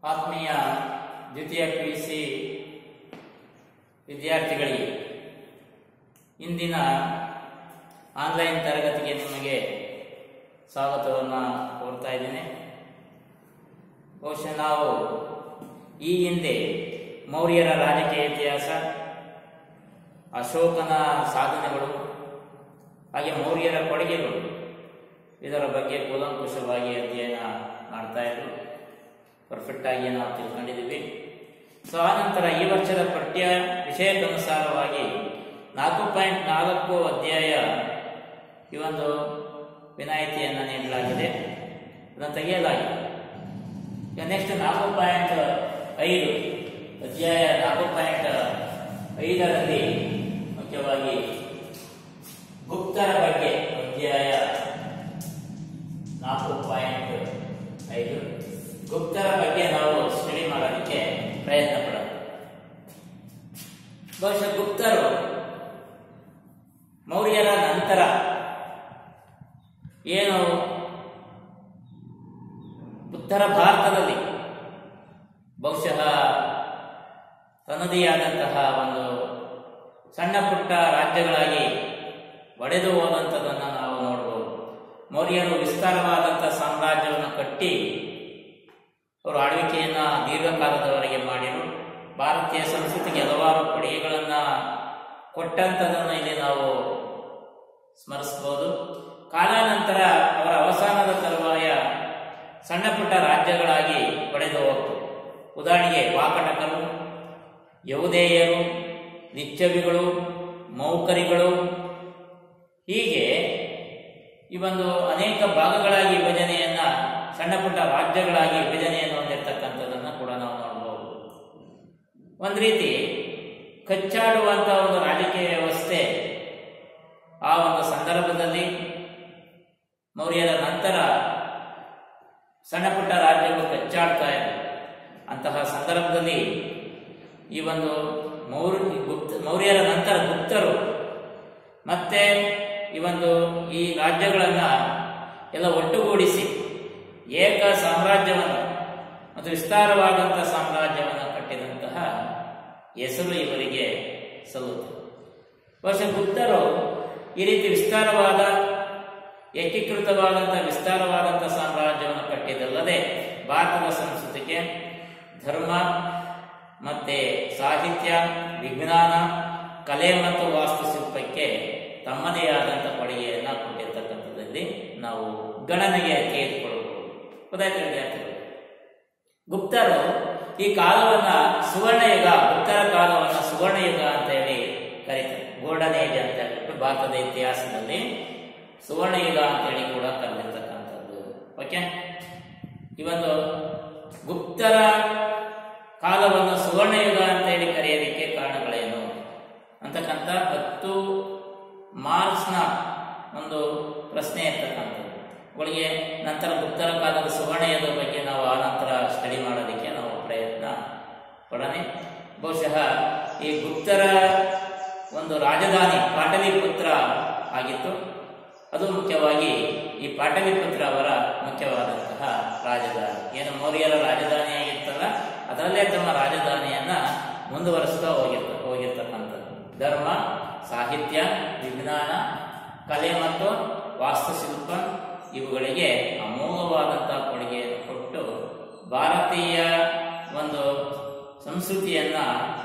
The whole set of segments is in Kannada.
ಆತ್ಮೀಯ ದ್ವಿತೀಯ ಪಿ ಯು ಸಿ ವಿದ್ಯಾರ್ಥಿಗಳಿಗೆ ಇಂದಿನ ಆನ್ಲೈನ್ ತರಗತಿಗೆ ನಿಮಗೆ ಸ್ವಾಗತವನ್ನು ಕೋರ್ತಾ ಇದ್ದೇನೆ ಬಹುಶಃ ನಾವು ಈ ಹಿಂದೆ ಮೌರ್ಯರ ರಾಜಕೀಯ ಇತಿಹಾಸ ಅಶೋಕನ ಸಾಧನೆಗಳು ಹಾಗೆ ಮೌರ್ಯರ ಕೊಡುಗೆಗಳು ಇದರ ಬಗ್ಗೆ ಕೂಲಂಕುಷವಾಗಿ ಅಧ್ಯಯನ ಮಾಡ್ತಾ ಇದ್ರು ಪರ್ಫೆಕ್ಟ್ ಆಗಿ ನಾವು ತಿಳ್ಕೊಂಡಿದ್ದೀವಿ ಸೊ ಆನಂತರ ಈ ವರ್ಷದ ಪಠ್ಯ ವಿಷಯಕ್ಕನುಸಾರವಾಗಿ ನಾಲ್ಕು ಪಾಯಿಂಟ್ ನಾಲ್ಕು ಅಧ್ಯಾಯ ಈ ಒಂದು ವಿನಾಯಿತಿಯನ್ನು ನೀಡಲಾಗಿದೆ ಅದನ್ನು ತೆಗೆಯಲಾಗಿದೆ ಈಗ ನೆಕ್ಸ್ಟ್ ನಾಲ್ಕು ಪಾಯಿಂಟ್ ಐದು ಅಧ್ಯಾಯ ನಾಲ್ಕು ಪಾಯಿಂಟ್ ಐದರಲ್ಲಿ ಮುಖ್ಯವಾಗಿ ಗುಪ್ತರ ಬಗ್ಗೆ ಅಧ್ಯಾಯ ನಾಲ್ಕು ಪಾಯಿಂಟ್ ಐದು ಗುಪ್ತರ ಬಗ್ಗೆ ನಾವು ಸ್ಟಡಿ ಮಾಡೋದಕ್ಕೆ ಪ್ರಯತ್ನ ಪಡೋಣ ಬಹುಶಃ ಗುಪ್ತರು ಮೌರ್ಯರ ನಂತರ ಏನು ಉತ್ತರ ಭಾರತದಲ್ಲಿ ಬಹುಶಃ ತನ್ನದೇ ಆದಂತಹ ಒಂದು ಸಣ್ಣ ಪುಟ್ಟ ರಾಜ್ಯಗಳಾಗಿ ಒಡೆದು ಹೋದಂಥದ್ದನ್ನು ನಾವು ನೋಡಬಹುದು ಮೌರ್ಯರು ವಿಸ್ತಾರವಾದಂತಹ ಸಾಮ್ರಾಜ್ಯವನ್ನು ಕಟ್ಟಿ ಅವರು ಆಳ್ವಿಕೆಯನ್ನ ದೀರ್ಘಕಾಲದವರೆಗೆ ಮಾಡಿದರು ಭಾರತೀಯ ಸಂಸ್ಕೃತಿಗೆ ಹಲವಾರು ಕೊಡುಗೆಗಳನ್ನ ಕೊಟ್ಟಂಥದನ್ನು ಇಲ್ಲಿ ನಾವು ಸ್ಮರಿಸಬಹುದು ಕಾಲಾನಂತರ ಅವರ ಅವಸಾನದ ತರುವಾಯ ಸಣ್ಣ ಪುಟ್ಟ ರಾಜ್ಯಗಳಾಗಿ ಒಡೆದು ಹೋಗ್ತು ಉದಾಹರಣೆಗೆ ವಾಕಟಕರು ಯೌದೇಯರು ನಿಚ್ಚವಿಗಳು ಮೌಕರಿಗಳು ಹೀಗೆ ಈ ಒಂದು ಅನೇಕ ಭಾಗಗಳಾಗಿ ವಿಭಜನೆಯನ್ನ ಸಣ್ಣ ಪುಟ್ಟ ರಾಜ್ಯಗಳಾಗಿ ವಿಭಜನೆಯನ್ನು ಹೊಂದಿರತಕ್ಕಂಥದ್ದನ್ನು ಕೂಡ ನಾವು ನೋಡಬಹುದು ಒಂದು ರೀತಿ ಕಚ್ಚಾಡುವಂತಹ ಒಂದು ರಾಜಕೀಯ ವ್ಯವಸ್ಥೆ ಆ ಒಂದು ಸಂದರ್ಭದಲ್ಲಿ ಮೌರ್ಯರ ನಂತರ ಸಣ್ಣ ಪುಟ್ಟ ರಾಜ್ಯಗಳು ಕಚ್ಚಾಡ್ತಾ ಇದೆ ಅಂತಹ ಸಂದರ್ಭದಲ್ಲಿ ಈ ಒಂದು ಮೌರ್ಯ ಗುಪ್ತ ಮೌರ್ಯರ ನಂತರ ಗುಪ್ತರು ಮತ್ತೆ ಈ ಒಂದು ಈ ರಾಜ್ಯಗಳನ್ನ ಎಲ್ಲ ಒಟ್ಟುಗೂಡಿಸಿ ಏಕ ಸಾಮ್ರಾಜ್ಯವನ್ನು ಮತ್ತು ವಿಸ್ತಾರವಾದಂತಹ ಸಾಮ್ರಾಜ್ಯವನ್ನು ಕಟ್ಟಿದಂತಹ ಹೆಸರು ಇವರಿಗೆ ಸಲ್ಲುತ್ತೆ ಬಹುಶಃ ಗುಪ್ತರು ಈ ರೀತಿ ವಿಸ್ತಾರವಾದ ಏಕೀಕೃತವಾದಂತಹ ವಿಸ್ತಾರವಾದಂತಹ ಸಾಮ್ರಾಜ್ಯವನ್ನು ಕಟ್ಟಿದ್ದಲ್ಲದೆ ಭಾರತದ ಸಂಸ್ಕೃತಿಗೆ ಧರ್ಮ ಮತ್ತೆ ಸಾಹಿತ್ಯ ವಿಜ್ಞಾನ ಕಲೆ ಮತ್ತು ವಾಸ್ತುಶಿಲ್ಪಕ್ಕೆ ತಮ್ಮದೇ ಆದಂತಹ ಕೊಡುಗೆಯನ್ನು ಕೊಟ್ಟಿರ್ತಕ್ಕಂಥದ್ದಲ್ಲಿ ನಾವು ಗಣನೆಗೆ ತೆಗೆದುಕೊಳ್ಳಬಹುದು ಗೊತ್ತಾಯ್ತು ವಿದ್ಯಾರ್ಥಿಗಳು ಗುಪ್ತರು ಈ ಕಾಲವನ್ನ ಸುವರ್ಣಯುಗ ಗುಪ್ತರ ಕಾಲವನ್ನ ಸುವರ್ಣಯುಗ ಅಂತ ಹೇಳಿ ಕರೀತಾರೆ ಗೋಲ್ಡನ್ ಏಜ್ ಅಂತ ಹೇಳ್ಬಿಟ್ಟು ಭಾರತದ ಇತಿಹಾಸದಲ್ಲಿ ಸುವರ್ಣಯುಗ ಅಂತ ಹೇಳಿ ಕೂಡ ಕರೆದಿರ್ತಕ್ಕಂಥದ್ದು ಓಕೆ ಈ ಒಂದು ಗುಪ್ತರ ಕಾಲವನ್ನು ಸುವರ್ಣಯುಗ ಅಂತ ಹೇಳಿ ಕರೆಯೋದಕ್ಕೆ ಕಾರಣಗಳೇನು ಅಂತಕ್ಕಂಥ ಹತ್ತು ಮಾರ್ಕ್ಸ್ನ ಒಂದು ಪ್ರಶ್ನೆ ಇರ್ತಕ್ಕಂಥದ್ದು ಅವಳಿಗೆ ನಂತರ ಗುಪ್ತರ ಕಾಲದ ಸುವರ್ಣಯುಗದ ಬಗ್ಗೆ ನಾವು ಆ ನಂತರ ಸ್ಟಡಿ ಮಾಡೋದಕ್ಕೆ ನಾವು ಪ್ರಯತ್ನ ಪಡನೆ ಬಹುಶಃ ಈ ಗುಪ್ತರ ಒಂದು ರಾಜಧಾನಿ ಪಾಟಲಿಪುತ್ರ ಆಗಿತ್ತು ಅದು ಮುಖ್ಯವಾಗಿ ಈ ಪಾಟಲಿಪುತ್ರ ಅವರ ಮುಖ್ಯವಾದಂತಹ ರಾಜಧಾನಿ ಏನು ಮೌರ್ಯರ ರಾಜಧಾನಿ ಆಗಿತ್ತಲ್ಲ ಅದರಲ್ಲೇ ತಮ್ಮ ರಾಜಧಾನಿಯನ್ನ ಮುಂದುವರಿಸ್ತಾ ಹೋಗಿರ್ತ ಹೋಗಿರ್ತಕ್ಕಂಥದ್ದು ಧರ್ಮ ಸಾಹಿತ್ಯ ವಿಜ್ಞಾನ ಕಲೆ ಮತ್ತು ವಾಸ್ತುಶಿಲ್ಪ ಇವುಗಳಿಗೆ ಅಮೋಘವಾದಂತಹ ಕೊಡುಗೆಯನ್ನು ಕೊಟ್ಟು ಭಾರತೀಯ ಒಂದು ಸಂಸ್ಕೃತಿಯನ್ನ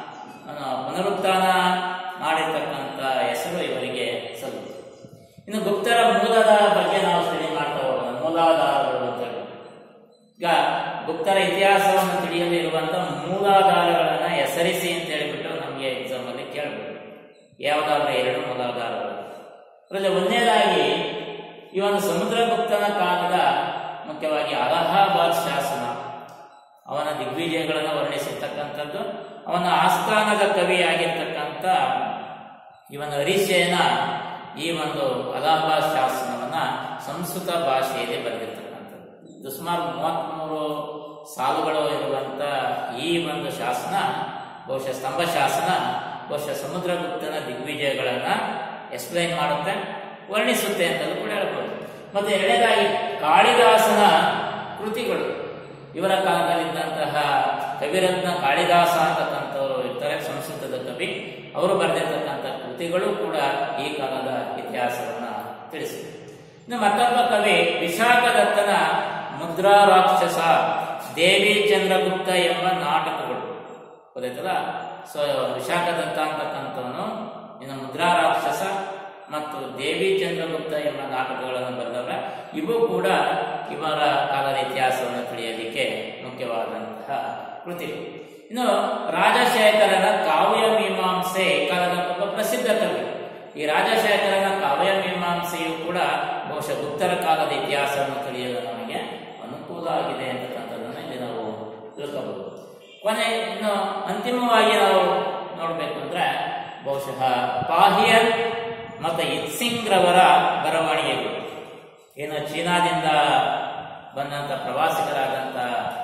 ಪುನರುತ್ಥಾನ ಮಾಡಿರ್ತಕ್ಕಂಥ ಹೆಸರು ಇವರಿಗೆ ಸಲ್ಲುತ್ತೆ ಇನ್ನು ಗುಪ್ತರ ಮೂಲದ ಬಗ್ಗೆ ನಾವು ಸ್ಟಡಿ ಮಾಡ್ತಾ ಹೋಗೋಣ ಮೂಲಾಧಾರಗಳು ಅಂತ ಹೇಳಿ ಈಗ ಗುಪ್ತರ ಇತಿಹಾಸವನ್ನು ತಿಳಿಯಲು ಇರುವಂತಹ ಮೂಲಾಧಾರಗಳನ್ನ ಹೆಸರಿಸಿ ಅಂತ ಹೇಳಿಬಿಟ್ಟು ನಮಗೆ ಎಕ್ಸಾಮ್ ಅಲ್ಲಿ ಕೇಳಬಹುದು ಯಾವುದಾದ್ರೂ ಎರಡು ಮೂಲಾಧಾರಗಳು ಅದರಲ್ಲಿ ಒಂದನೇದಾಗಿ ಈ ಒಂದು ಸಮುದ್ರಗುಪ್ತನ ಕಾಲದ ಮುಖ್ಯವಾಗಿ ಅಲಹಾಬಾದ್ ಶಾಸನ ಅವನ ದಿಗ್ವಿಜಯಗಳನ್ನು ವರ್ಣಿಸಿರ್ತಕ್ಕಂಥದ್ದು ಅವನ ಆಸ್ಥಾನದ ಕವಿಯಾಗಿರ್ತಕ್ಕಂಥ ಇವನ ಹರಿಶೇನ ಈ ಒಂದು ಅಲಹಾಬಾದ್ ಶಾಸನವನ್ನ ಸಂಸ್ಕೃತ ಭಾಷೆಯಲ್ಲಿ ಬರೆದಿರ್ತಕ್ಕಂಥದ್ದು ಇದು ಸುಮಾರು ಮೂವತ್ತ್ಮೂರು ಸಾಲುಗಳು ಇರುವಂತ ಈ ಒಂದು ಶಾಸನ ಬಹುಶಃ ಸ್ತಂಭ ಶಾಸನ ಬಹುಶಃ ಸಮುದ್ರಗುಪ್ತನ ದಿಗ್ವಿಜಯಗಳನ್ನ ಎಕ್ಸ್ಪ್ಲೈನ್ ಮಾಡುತ್ತೆ ವರ್ಣಿಸುತ್ತೆ ಅಂತಲೂ ಕೂಡ ಹೇಳ್ಬೋದು ಮತ್ತೆ ಎರಡನೇದಾಗಿ ಕಾಳಿದಾಸನ ಕೃತಿಗಳು ಇವರ ಕಾಲದಲ್ಲಿದ್ದಂತಹ ಕವಿರತ್ನ ಕಾಳಿದಾಸ ಅಂತಕ್ಕಂಥವರು ಇರ್ತಾರೆ ಸಂಸ್ಕೃತದ ಕವಿ ಅವರು ಬರೆದಿರ್ತಕ್ಕಂಥ ಕೃತಿಗಳು ಕೂಡ ಈ ಕಾಲದ ಇತಿಹಾಸವನ್ನ ತಿಳಿಸಿದೆ ಇನ್ನು ಮತ್ತೊಬ್ಬ ಕವಿ ವಿಶಾಖದತ್ತನ ಮುದ್ರಾ ರಾಕ್ಷಸ ದೇವಿ ಚಂದ್ರಗುಪ್ತ ಎಂಬ ನಾಟಕಗಳು ಗೊತ್ತಾಯ್ತಲ್ಲ ಸೊ ವಿಶಾಖದತ್ತ ಅಂತಕ್ಕಂಥವನು ಇನ್ನು ಮುದ್ರಾ ರಾಕ್ಷಸ ಮತ್ತು ದೇವಿ ಚಂದ್ರಗುಪ್ತ ಎಂಬ ನಾಟಕಗಳನ್ನು ಬರೆದವರ ಇವು ಕೂಡ ಇವರ ಕಾಲದ ಇತಿಹಾಸವನ್ನು ತಿಳಿಯಲಿಕ್ಕೆ ಮುಖ್ಯವಾದಂತಹ ಕೃತಿಗಳು ಇನ್ನು ರಾಜಶೇಖರನ ಕಾವ್ಯ ಮೀಮಾಂಸೆ ಈ ಕಾಲದ ಒಬ್ಬ ಪ್ರಸಿದ್ಧ ಕವಿ ಈ ರಾಜಶೇಖರನ ಕಾವ್ಯ ಮೀಮಾಂಸೆಯು ಕೂಡ ಬಹುಶಃ ಗುಪ್ತರ ಕಾಲದ ಇತಿಹಾಸವನ್ನು ತಿಳಿಯಲು ನಮಗೆ ಅನುಕೂಲ ಆಗಿದೆ ಅಂತಕ್ಕಂಥದ್ದನ್ನು ಇಲ್ಲಿ ನಾವು ತಿಳ್ಕೋಬಹುದು ಕೊನೆ ಇನ್ನು ಅಂತಿಮವಾಗಿ ನಾವು ನೋಡಬೇಕು ಅಂದ್ರೆ ಬಹುಶಃ ಪಾಹಿಯರ್ ಮತ್ತು ಇತ್ಸಿಂಗ್ ರವರ ಬರವಣಿಗೆಗಳು ಏನು ಚೀನಾದಿಂದ ಬಂದಂತ ಪ್ರವಾಸಿಗರಾದಂತ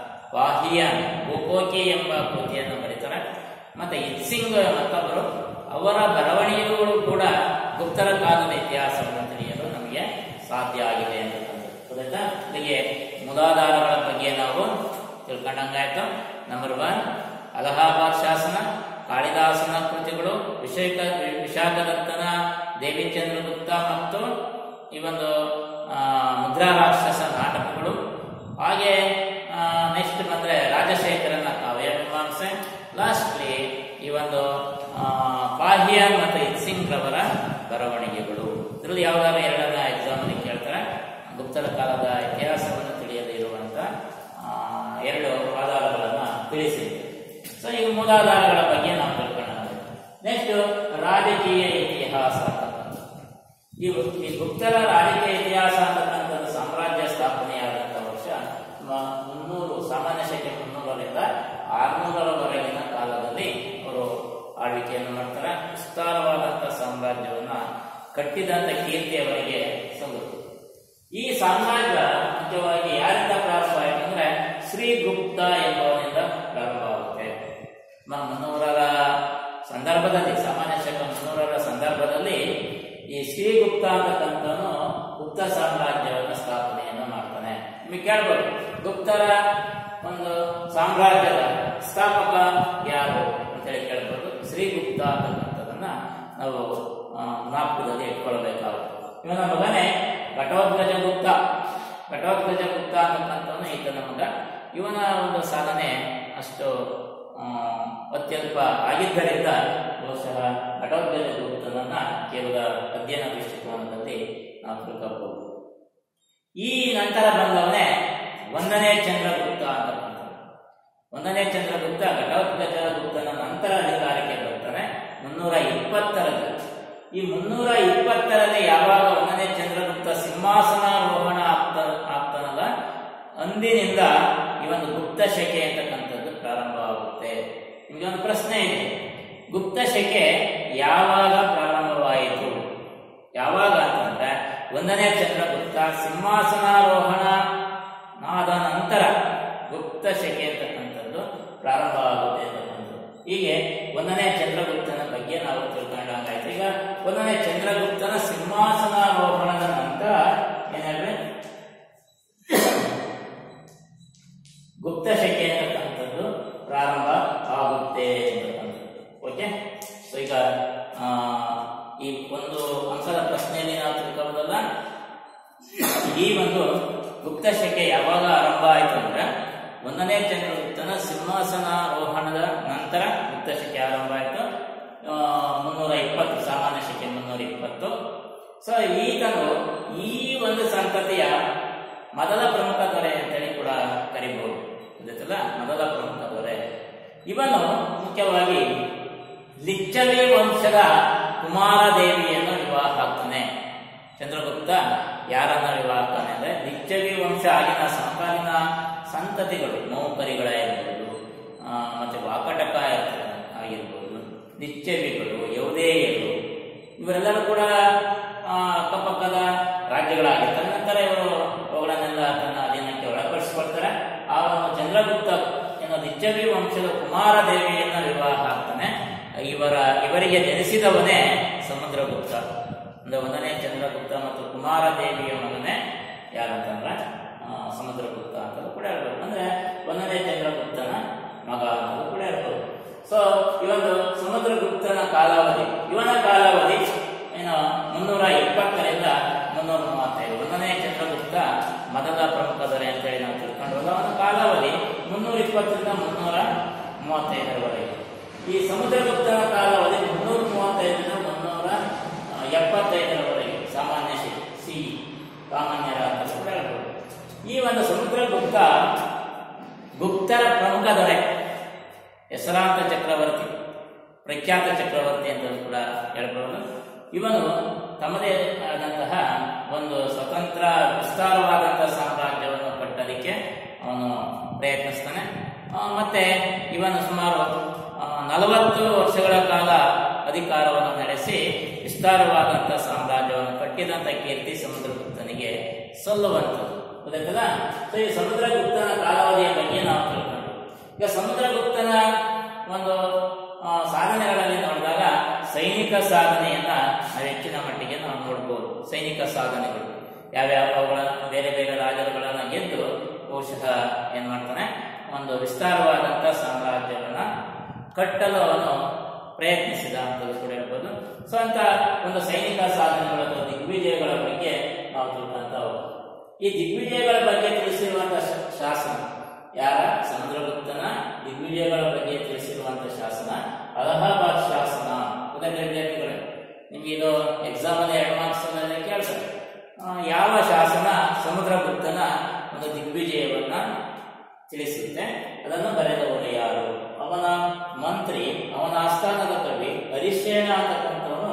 ವಾಹಿಯನ್ ಗೋಕೋಕಿ ಎಂಬ ಕೃತಿಯನ್ನು ಬರೀತಾರೆ ಮತ್ತೆ ಇತ್ಸಿಂಗ್ ಮತ್ತೊಬ್ಬರು ಅವರ ಬರವಣಿಗೆಗಳು ಕೂಡ ಗುಪ್ತರ ಕಾಲದ ಇತಿಹಾಸವನ್ನು ತಿಳಿಯಲು ನಮಗೆ ಸಾಧ್ಯ ಆಗಿದೆ ಅಂತಕ್ಕಂಥದ್ದು ಗೊತ್ತಾಯ್ತಾ ಇಲ್ಲಿಗೆ ಮೂಲಾಧಾರಗಳ ಬಗ್ಗೆ ನಾವು ತಿಳ್ಕೊಂಡಂಗಾಯ್ತು ನಂಬರ್ ಒನ್ ಅಲಹಾಬಾದ್ ಶಾಸನ ಕಾಳಿದಾಸನ ಕೃತಿಗಳು ವಿಷಯಕ ವಿಶಾಖದತ್ತನ ದೇವಿ ಚಂದ್ರಗುಪ್ತ ಮತ್ತು ಈ ಒಂದು ಆ, ಮುದ್ರಾ ರಾಕ್ಷಸ ನಾಟಕಗಳು ಹಾಗೆ ನೆಕ್ಸ್ಟ್ ಬಂದ್ರೆ ರಾಜಶೇಖರನ ಕಾವ್ಯ ಮೀಮಾಂಸೆ ಲಾಸ್ಟ್ಲಿ ಈ ಒಂದು ಆ, ಪಾಹಿಯನ್ ಮತ್ತು ಇತ್ಸಿಂಗ್ ರವರ ಬರವಣಿಗೆಗಳು ಇದರಲ್ಲಿ ಯಾವ್ದಾದ್ರು ಎರಡನ್ನ ಎಕ್ಸಾಮ್ ಅಲ್ಲಿ ಕೇಳ್ತಾರೆ ಗುಪ್ತರ ಕಾಲದ ಇತಿಹಾಸವನ್ನು ತಿಳಿಯದೇ ಇರುವಂತ ಆ, ಎರಡು ಆಧಾರಗಳನ್ನ ತಿಳಿಸಿದೆ ಸೊ ಈಗ ಮೂಲಾಧಾರಗಳ ಬಗ್ಗೆ ನಾವು ತಿಳ್ಕೊಳ್ಳೋಣ ನೆಕ್ಸ್ಟ್ ರಾಜಕೀಯ ಇತಿಹಾಸ ಅಂತಕ್ಕಂಥದ್ದು ಈ ಈ ಗುಪ್ತರ ರಾಜಕೀಯ ಇತಿಹಾಸ ಅಂತಕ್ಕಂಥದ್ದು ಸಾಮ್ರಾಜ್ಯ ಸ್ಥಾಪನೆಯಾದಂಥ ವರ್ಷ ಮ- ಮುನ್ನೂರು ಸಾಮಾನ್ಯ ಶಕೆ ಮುನ್ನೂರರಿಂದ ಆರ್ನೂರರವರೆಗಿನ ಕಾಲದಲ್ಲಿ ಅವರು ಆಳ್ವಿಕೆಯನ್ನು ಮಾಡ್ತಾರೆ ವಿಸ್ತಾರವಾದಂಥ ಸಾಮ್ರಾಜ್ಯವನ್ನ ಕಟ್ಟಿದಂಥ ಕೀರ್ತಿ ಅವರಿಗೆ ಸಲ್ಲುತ್ತೆ ಈ ಸಾಮ್ರಾಜ್ಯ ಮುಖ್ಯವಾಗಿ ಯಾರಿಂದ ಪ್ರಾರಂಭ ಆಯಿತು ಅಂದ್ರೆ ಶ್ರೀಗುಪ್ತ ಎಂಬವನಿಂದ ಪ್ರಾರಂಭವಾಗುತ್ತೆ ಮ- ಮುನ್ನೂರರ ಸಂದರ್ಭದಲ್ಲಿ ಸಾಮಾನ್ಯ ಶಕ ಮುನ್ನೂರರ ಸಂದರ್ಭದಲ್ಲಿ ಈ ಶ್ರೀಗುಪ್ತ ಅಂತಕ್ಕಂಥವನು ಗುಪ್ತ ಸಾಮ್ರಾಜ್ಯವನ್ನು ಸ್ಥಾಪನೆಯನ್ನು ಮಾಡ್ತಾನೆ ನಿಮಗೆ ಕೇಳ್ಬೋದು ಗುಪ್ತರ ಒಂದು ಸಾಮ್ರಾಜ್ಯದ ಸ್ಥಾಪಕ ಯಾರು ಅಂತೇಳಿ ಕೇಳ್ಬೋದು ಶ್ರೀಗುಪ್ತ ಅಂತಕ್ಕಂಥದನ್ನ ನಾವು ಆ, ಜ್ಞಾಪಕದಲ್ಲಿ ಇಟ್ಕೊಳ್ಬೇಕಾಗುತ್ತೆ ಇವನ ಮಗನೇ ಘಟೋದ್ಗಜ ಗುಪ್ತ ಘಟೋದ್ಗಜ ಗುಪ್ತ ಅಂತಕ್ಕಂಥವನು ಈತನ ಮಗ ಇವನ ಒಂದು ಸಾಧನೆ ಅಷ್ಟು ಆ, ಅತ್ಯಲ್ಪ ಆಗಿದ್ದರಿಂದ ಬಹುಶಃ ಘಟೋದ್ಗಜ ಗುಪ್ತನನ್ನ ಕೇವಲ ಅಧ್ಯಯನ ದೃಷ್ಟಿಕೋನದಲ್ಲಿ ನಾವು ತಿಳ್ಕೋಬಹುದು ಈ ನಂತರ ಬಂದವನೇ ಒಂದನೇ ಚಂದ್ರಗುಪ್ತ ಅಂತಕ್ಕಂಥದ್ದು ಒಂದನೇ ಚಂದ್ರಗುಪ್ತ ಘಟೋತ್ಕಚ ಗುಪ್ತನ ನಂತರ ಅಧಿಕಾರಕ್ಕೆ ಬರ್ತಾನೆ ಮುನ್ನೂರ ಇಪ್ಪತ್ತರಲ್ಲಿ ಈ ಮುನ್ನೂರ ಇಪ್ಪತ್ತರಲ್ಲಿ ಯಾವಾಗ ಒಂದನೇ ಚಂದ್ರಗುಪ್ತ ಸಿಂಹಾಸನಾರೋಹಣ ಆಗ್ತ ಆಗ್ತಾನಲ್ಲ ಅಂದಿನಿಂದ ಈ ಒಂದು ಗುಪ್ತ ಶಕೆ ಅಂತಕ್ಕಂಥದ್ದು ಪ್ರಾರಂಭ ಆಗುತ್ತೆ ನಿಮಗೆ ಒಂದು ಪ್ರಶ್ನೆ ಇದೆ ಗುಪ್ತ ಶಕೆ ಯಾವಾಗ ಪ್ರಾರಂಭವಾಯಿತು ಯಾವಾಗ ಅಂತಂದ್ರೆ ಒಂದನೇ ಚಂದ್ರಗುಪ್ತ ಸಿಂಹಾಸನಾರೋಹಣ ಆದ ನಂತರ ಗುಪ್ತ ಶಕೆ ಅಂತಕ್ಕಂಥದ್ದು ಪ್ರಾರಂಭ ಆಗುತ್ತೆ ಅಂತಕ್ಕಂಥದ್ದು ಹೀಗೆ ಒಂದನೇ ಚಂದ್ರಗುಪ್ತನ ಬಗ್ಗೆ ನಾವು ತಿಳ್ಕೊಂಡಂಗಾಯ್ತು ಈಗ ಒಂದನೇ ಚಂದ್ರಗುಪ್ತನ ಸಿಂಹಾಸನಾರೋಹಣದ ನಂತರ ಏನಾದ್ರೆ ಗುಪ್ತ ಶಕೆ ಅಂತಕ್ಕಂಥದ್ದು ಪ್ರಾರಂಭ ಆಗುತ್ತೆ ಅಂತಕ್ಕಂಥದ್ದು ಓಕೆ ಸೊ ಈಗ ಆ, ಈ ಒಂದು ಅಂಕದ ಪ್ರಶ್ನೆಯಲ್ಲಿ ನಾವು ತಿಳ್ಕೊಳ್ಳೋದಲ್ಲ ಈ ಒಂದು ಗುಪ್ತ ಶಕೆ ಯಾವಾಗ ಆರಂಭ ಆಯಿತು ಅಂದ್ರೆ ಒಂದನೇ ಚಂದ್ರಗುಪ್ತನ ಸಿಂಹಾಸನಾರೋಹಣದ ನಂತರ ಗುಪ್ತ ಶಕೆ ಆರಂಭ ಆಯಿತು ಮುನ್ನೂರ ಇಪ್ಪತ್ತು ಸಾಮಾನ್ಯ ಶಕೆ ಮುನ್ನೂರ ಇಪ್ಪತ್ತು ಸೊ ಈತನು ಈ ಒಂದು ಸಂತತಿಯ ಮೊದಲ ಪ್ರಮುಖ ದೊರೆ ಅಂತೇಳಿ ಕೂಡ ಕರಿಬಹುದು ಗೊತ್ತಲ್ಲ ಮೊದಲ ಪ್ರಮುಖ ದೊರೆ ಇವನು ಮುಖ್ಯವಾಗಿ ಲಿಚ್ಚವಿ ವಂಶದ ಕುಮಾರದೇವಿಯನ್ನು ವಿವಾಹ ಆಗ್ತಾನೆ ಚಂದ್ರಗುಪ್ತ ಯಾರನ್ನ ವಿವಾಹ ಆಗ್ತಾನೆ ಅಂದ್ರೆ ಲಿಚ್ಚವಿ ವಂಶ ಆಗಿನ ಸಮಕಾಲೀನ ಸಂತತಿಗಳು ಮೌಕರಿಗಳಾಗಿರ್ಬೋದು ಆ, ಮತ್ತೆ ವಾಕಟಕ ಆಗಿರ್ಬೋದು ನಿಚ್ಚವಿಗಳು ಯೌದೇಯರು ಇವರೆಲ್ಲರೂ ಕೂಡ ಆ, ಅಕ್ಕಪಕ್ಕದ ರಾಜ್ಯಗಳಾಗಿರ್ತಾರೆ ನಂತರ ಇವರು ಅವುಗಳನ್ನೆಲ್ಲ ತನ್ನ ಅಧೀನಕ್ಕೆ ಒಳಪಡಿಸಿಕೊಳ್ತಾರೆ ಆ ಒಂದು ಚಂದ್ರಗುಪ್ತ ಏನೋ ನಿಚ್ಚವಿ ವಂಶದ ಕುಮಾರ ದೇವಿಯನ್ನ ವಿವಾಹ ಆಗ್ತಾನೆ ಇವರ ಇವರಿಗೆ ಜನಿಸಿದವನೇ ಸಮುದ್ರಗುಪ್ತ ಅಂದ್ರೆ ಒಂದನೇ ಚಂದ್ರಗುಪ್ತ ಮತ್ತು ಕುಮಾರ ದೇವಿಯ ಮಗನೇ ಯಾರಂತಂದ್ರ ಆ, ಆ, ಸಮುದ್ರಗುಪ್ತ ಅಂತಲೂ ಕೂಡ ಹೇಳ್ಬೋದು ಅಂದ್ರೆ ಒಂದನೇ ಚಂದ್ರಗುಪ್ತನ ಮಗ ಅಂತಲೂ ಕೂಡ ಹೇಳ್ಬೋದು ಸೊ ಇವೊಂದು ಸಮುದ್ರಗುಪ್ತನ ಕಾಲಾವಧಿ ಇವನ ಕಾಲಾವಧಿ ಏನು ಮುನ್ನೂರ ಎಪ್ಪತ್ತರಿಂದ ಮುನ್ನೂರ ಮೂವತ್ತೈದು ಒಂದನೇ ಚಂದ್ರಗುಪ್ತ ಮೊದಲ ಪ್ರಮುಖ ದೊರೆ ಅಂತೇಳಿ ನಾವು ತಿಳ್ಕೊಂಡು ಅವನ ಕಾಲಾವಧಿ ಮುನ್ನೂರ ಇಪ್ಪತ್ತರಿಂದ ಮುನ್ನೂರ ಮೂವತ್ತೈದರವರೆಗೆ ಈ ಸಮುದ್ರಗುಪ್ತನ ಕಾಲಾವಧಿ ಮುನ್ನೂರ ಮೂವತ್ತೈದರಿಂದ ಮುನ್ನೂರ ಆ, ಎಪ್ಪತ್ತೈದರವರೆಗೆ ಸಾಮಾನ್ಯ ಸಿ ಸಿ ಸಾಮಾನ್ಯರ ಅಂತ ಕೂಡ ಹೇಳ್ಬೋದು ಈ ಒಂದು ಸಮುದ್ರಗುಪ್ತ ಗುಪ್ತರ ಪ್ರಮುಖ ದೊರೆ ಹೆಸರಾಂತ ಚಕ್ರವರ್ತಿ ಪ್ರಖ್ಯಾತ ಚಕ್ರವರ್ತಿ ಅಂತ ಕೂಡ ಹೇಳ್ಬೋದು ಇವನು ತಮ್ಮದೇ ಆದಂತಹ ಒಂದು ಸ್ವತಂತ್ರ ವಿಸ್ತಾರವಾದಂತಹ ಸಾಮ್ರಾಜ್ಯವನ್ನು ಕಟ್ಟಲಿಕ್ಕೆ ಅವನು ಪ್ರಯತ್ನಿಸ್ತಾನೆ ಆ, ಮತ್ತೆ ಇವನು ಸುಮಾರು ಆ, ನಲವತ್ತು ವರ್ಷಗಳ ಕಾಲ ಅಧಿಕಾರವನ್ನು ನಡೆಸಿ ವಿಸ್ತಾರವಾದಂತಹ ಸಾಮ್ರಾಜ್ಯವನ್ನು ಕಟ್ಟಿದಂತ ಕೀರ್ತಿ ಸಮುದ್ರಗುಪ್ತನಿಗೆ ಸಲ್ಲುವಂಥದ್ದು ಗೊತ್ತಾಯ್ತಲ್ಲ ಸೊ ಈ ಸಮುದ್ರಗುಪ್ತನ ಕಾಲಾವಧಿಯ ಬಗ್ಗೆ ನಾವು ತಿಳ್ಕೊಂಡು ಈಗ ಸಮುದ್ರಗುಪ್ತನ ಒಂದು ಆ, ಸಾಧನೆಗಳಲ್ಲಿ ನೋಡಿದಾಗ ಸೈನಿಕ ಸಾಧನೆಯನ್ನ ನಾವು ಹೆಚ್ಚಿನ ಮಟ್ಟಿಗೆ ನಾವು ನೋಡ್ಬೋದು ಸೈನಿಕ ಸಾಧನೆಗಳು ಯಾವ್ಯಾವ ಅವುಗಳ ಬೇರೆ ಬೇರೆ ರಾಜರುಗಳನ್ನ ಗೆದ್ದು ಬಹುಶಃ ಏನ್ ಮಾಡ್ತಾನೆ ಒಂದು ವಿಸ್ತಾರವಾದಂತ ಸಾಮ್ರಾಜ್ಯವನ್ನ ಕಟ್ಟಲು ಅವನು ಪ್ರಯತ್ನಿಸಿದ ಅಂತ ಕೂಡ ಹೇಳ್ಬೋದು ಸೊ ಅಂತ ಒಂದು ಸೈನಿಕ ಸಾಧನೆಗಳ ಅಥವಾ ದಿಗ್ವಿಜಯಗಳ ಬಗ್ಗೆ ನಾವು ತಿಳ್ಕೊಂತ ಹೋಗ್ಬೋದು ಈ ದಿಗ್ವಿಜಯಗಳ ಬಗ್ಗೆ ತಿಳಿಸಿರುವಂತಹ ಶ- ಶಾಸನ ಯಾರ ಸಮುದ್ರಗುಪ್ತನ ದಿಗ್ವಿಜಯಗಳ ಬಗ್ಗೆ ತಿಳಿಸಿರುವಂತಹ ಶಾಸನ ಅಲಹಾಬಾದ್ ಶಾಸನ ಉದಾಹರಣೆ ವಿದ್ಯಾರ್ಥಿಗಳೇ ನಿಮ್ಗೆ ಇದು ಎಕ್ಸಾಮ್ ಅಲ್ಲಿ ಎರಡು ಮಾರ್ಕ್ಸ್ ಕೇಳಿಸ ಯಾವ ಶಾಸನ ಸಮುದ್ರಗುಪ್ತನ ಒಂದು ದಿಗ್ವಿಜಯವನ್ನ ತಿಳಿಸುತ್ತೆ ಅದನ್ನು ಬರೆದವರು ಯಾರು ಅವನ ಮಂತ್ರಿ ಅವನ ಆಸ್ಥಾನದ ಕವಿ ಹರಿಶೇನ ಅಂತಕ್ಕಂಥವನು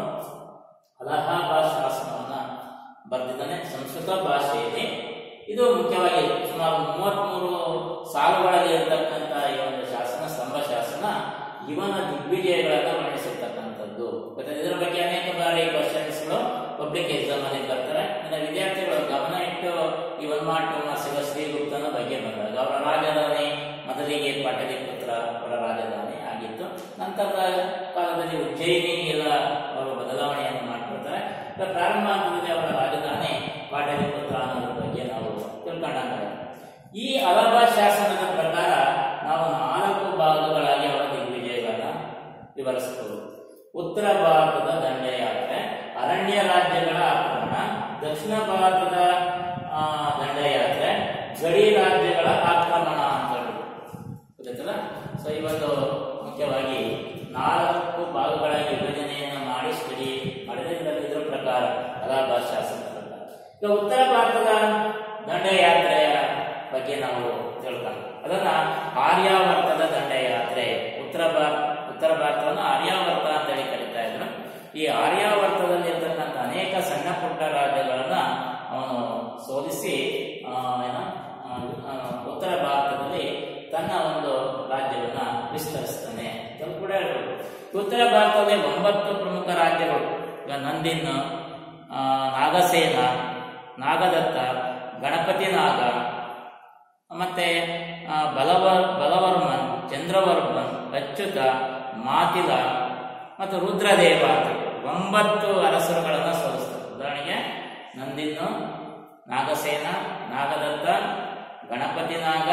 ಅಲಹಾಬಾದ್ ಶಾಸನವನ್ನ ಬರೆದಿದ್ದಾನೆ ಸಂಸ್ಕೃತ ಭಾಷೆಯಲ್ಲಿ ಇದು ಮುಖ್ಯವಾಗಿ ಸುಮಾರು ಮೂವತ್ಮೂರು ಸಾಲುಗಳಲ್ಲಿ ಇರತಕ್ಕಂಥ ಈ ಒಂದು ಶಾಸನ ಸ್ತಂಭ ಶಾಸನ ಇವನ ದಿಗ್ವಿಜಯಗಳನ್ನು ವರ್ಣಿಸಿರ್ತಕ್ಕಂಥದ್ದು ಮತ್ತೆ ಇದರ ಬಗ್ಗೆ ಅನೇಕ ಬಾರಿ ಕ್ವಶನ್ಸ್ಗಳು ಪಬ್ಲಿಕ್ ಎಕ್ಸಾಮ್ ಅಲ್ಲಿ ಬರ್ತಾರೆ ಅಂದ್ರೆ ವಿದ್ಯಾರ್ಥಿಗಳು ಗಮನ ಇಟ್ಟು ಈ ಒನ್ ಮಾರ್ಕ್ ಟು ಮಾರ್ಕ್ಸ್ ಶ್ರೀಗುಪ್ತನ ಬಗ್ಗೆ ಬಂದಾಗ ಅವರ ರಾಜಧಾನಿ ಮೊದಲಿಗೆ ಪಾಟಲಿಪುತ್ರ ಅವರ ರಾಜಧಾನಿ ಆಗಿತ್ತು ನಂತರದ ಕಾಲದಲ್ಲಿ ಉಜ್ಜಯಿನಿ ಎಲ್ಲ ಅವರು ಬದಲಾವಣೆಯನ್ನು ಮಾಡ್ಕೊಳ್ತಾರೆ ಈಗ ಪ್ರಾರಂಭ ಹಂತದಲ್ಲಿ ಅವರ ರಾಜಧಾನಿ ಪಾಟಲಿಪುತ್ರ ಅನ್ನೋದ್ರ ಬಗ್ಗೆ ನಾವು ತಿಳ್ಕೊಂಡಾಗ ಈ ಅಲಹಾಬಾದ್ ಶಾಸನದ ಪ್ರಕಾರ ನಾವು ನಾಲ್ಕು ಭಾಗಗಳಾಗಿ ಅವರ ದಿಗ್ವಿಜಯಗಳನ್ನ ವಿವರಿಸಬಹುದು ಉತ್ತರ ಭಾರತದ ದಂಡಯಾತ್ರೆ ಅರಣ್ಯ ರಾಜ್ಯಗಳ ಆಕ್ರಮಣ ದಕ್ಷಿಣ ಭಾರತದ ಆ, ದಂಡಯಾತ್ರೆ ಗಡಿ ರಾಜ್ಯಗಳ ಆಕ್ರಮಣ ಅಂತ ಹೇಳಿ ಗೊತ್ತಾಯ್ತಲ್ಲ ಸೊ ಈ ಒಂದು ಮುಖ್ಯವಾಗಿ ನಾಲ್ಕು ಭಾಗಗಳಾಗಿ ವಿಭಜನೆಯನ್ನು ಮಾಡಿ ಸ್ಟಡಿ ಮಾಡಿದ್ರೆ ಇದರ- ಇದರ ಪ್ರಕಾರ ಅಲಹಾಬಾದ್ ಶಾಸನದ ಪ್ರಕಾರ ಈಗ ಉತ್ತರ ಭಾರತದ ದಂಡಯಾತ್ರೆಯ ಬಗ್ಗೆ ನಾವು ತಿಳ್ಕೊಂಡು ಅದನ್ನ ಆರ್ಯಾವರ್ತದ ದಂಡಯಾತ್ರೆ ಉತ್ತರ ಭಾರತ ಉತ್ತರ ಭಾರತವನ್ನು ಆರ್ಯಾವರ್ತ ಅಂತ ಹೇಳಿ ಕರೀತಾ ಇದ್ರು ಈ ಆರ್ಯಾವರ್ತದಲ್ಲಿ ಇರ್ತಕ್ಕಂಥ ಅನೇಕ ಸಣ್ಣ ಪುಟ್ಟ ರಾಜ್ಯಗಳನ್ನ ಅವನು ಸೋಲಿಸಿ ಆ, ಏನು ಆ, ಆ, ಉತ್ತರ ಭಾರತದಲ್ಲಿ ತನ್ನ ಒಂದು ರಾಜ್ಯವನ್ನ ವಿಸ್ತರಿಸ್ತಾನೆ ಅಂತ ಕೂಡ ಹೇಳ್ಬೋದು ಉತ್ತರ ಭಾರತದಲ್ಲಿ ಒಂಬತ್ತು ಪ್ರಮುಖ ರಾಜ್ಯಗಳು ಈಗ ನಂದಿನ್ ಆ, ನಾಗಸೇನ ನಾಗದತ್ತ ಗಣಪತಿ ನಾಗ ಮತ್ತೆ ಆ, ಬಲವ ಬಲವರ್ಮನ್ ಚಂದ್ರವರ್ಮನ್ ಅಚ್ಯುತ ಮಾತಿಲ ಮತ್ತು ರುದ್ರದೇವ ಅಂತ ಒಂಬತ್ತು ಅರಸರುಗಳನ್ನು ಸೋಲಿಸ್ತಾರೆ ಉದಾಹರಣೆಗೆ ನಂದಿನ್ನು ನಾಗಸೇನ ನಾಗದತ್ತ ಗಣಪತಿ ನಾಗ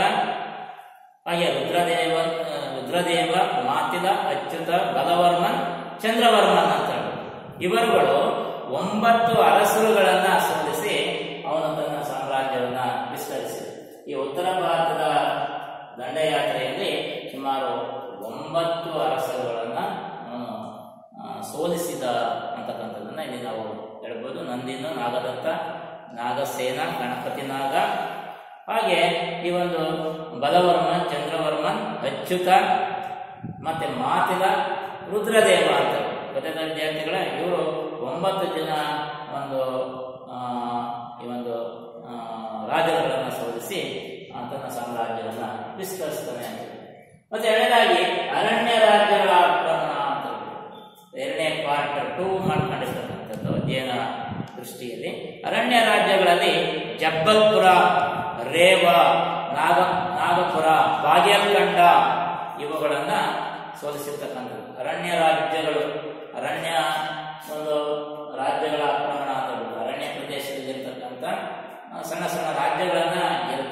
ಹಾಗೆ ರುದ್ರದೇವ ಆ, ರುದ್ರದೇವ ಮಾತಿಲ ಅಚ್ಯುತ ಬಲವರ್ಮನ್ ಚಂದ್ರವರ್ಮನ್ ಅಂತ ಹೇಳ್ಬೋದು. ಇವರುಗಳು ಒಂಬತ್ತು ಅರಸರುಗಳನ್ನ ಸೋಲಿಸಿ ಅವನು ತನ್ನ ಸಾಮ್ರಾಜ್ಯವನ್ನ ವಿಸ್ತರಿಸಿ ಈ ಉತ್ತರ ಭಾರತದ ದಂಡಯಾತ್ರೆಯಲ್ಲಿ ಸುಮಾರು ಒಂಬತ್ತು ಅರಸರುಗಳನ್ನ ಅವನು ಆ, ಸೋಲಿಸಿದ ಅಂತಕ್ಕಂಥದ್ದನ್ನ ಇಲ್ಲಿ ನಾವು ಹೇಳ್ಬೋದು ನಂದಿನು ನಾಗದತ್ತ ನಾಗಸೇನ ಗಣಪತಿ ನಾಗ ಹಾಗೆ ಈ ಒಂದು ಬಲವರ್ಮನ್ ಚಂದ್ರವರ್ಮನ್ ಅಚ್ಯುತ ಮತ್ತೆ ಮಾತಿಲ ರುದ್ರದೇವ ಅಂತ ಗೊತ್ತಾದ ವಿದ್ಯಾರ್ಥಿಗಳ ಇವರು ಒಂಬತ್ತು ಜನ ಒಂದು ಆ, ಈ ಒಂದು ಆ, ರಾಜರುಗಳನ್ನು ಸೋಲಿಸಿ ಆ, ತನ್ನ ಸಾಮ್ರಾಜ್ಯವನ್ನ ವಿಸ್ತರಿಸ್ತಾನೆ ಅಂತ ಮತ್ತೆ ಎರಡನೇದಾಗಿ ಅರಣ್ಯ ರಾಜ್ಯಗಳ ಆಕ್ರಮಣ ಅಂತ ಎರಡನೇ ಪಾರ್ಟ್ ಟೂ ಮಾಡ್ಕೊಂಡಿರ್ತಕ್ಕಂಥದ್ದು ಅಧ್ಯಯನ ದೃಷ್ಟಿಯಲ್ಲಿ ಅರಣ್ಯ ರಾಜ್ಯಗಳಲ್ಲಿ ಜಬ್ಬಲ್ಪುರ ರೇವ ನಾಗ ನಾಗಪುರ ಬಾಗೇಲ್ಕಂಡ ಇವುಗಳನ್ನ ಸೋಲಿಸಿರ್ತಕ್ಕಂಥದ್ದು ಅರಣ್ಯ ರಾಜ್ಯಗಳು ಅರಣ್ಯ ಒಂದು ರಾಜ್ಯಗಳ ಆಕ್ರಮಣ ಅಂತ ಹೇಳ್ಬೋದು ಅರಣ್ಯ ಪ್ರದೇಶದಲ್ಲಿರ್ತಕ್ಕಂಥ ಆ, ಸಣ್ಣ ಸಣ್ಣ ರಾಜ್ಯಗಳನ್ನ ಗೆಲ್ಲ